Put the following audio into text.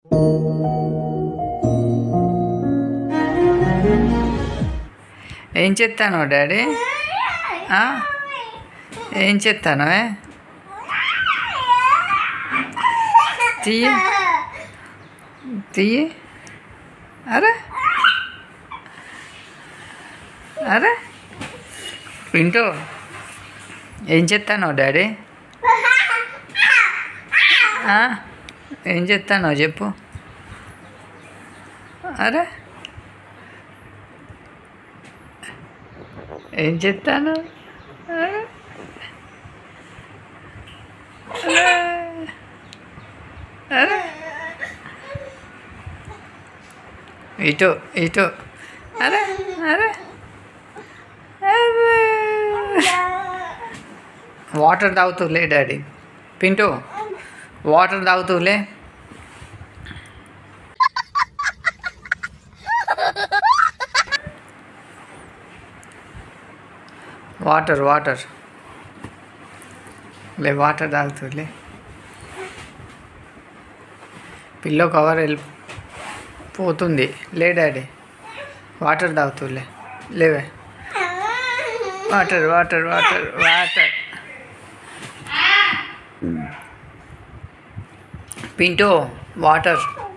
ఏం చెప్తాను డాడీ ఆ? ఏం చెప్తాను తీయి తీయి అరే అరే వింటూ ఏం చెప్తాను డాడీ ఆ? ఏం చెప్తానో చెప్పు అరే ఏం చెప్తాను అరే. అరే. అరే. ఇటు ఇటు అరే అరే అరే వాటర్ తాగుతూలే డాడీ పింటూ వాటర్ తాగుతూలే వాటర్ వాటర్ లే వాటర్ తాగుతూలే పిల్లో కవర్ వెళ్ళి పోతుంది లే డాడీ వాటర్ తాగుతూలే లేవే water water water water Pintu water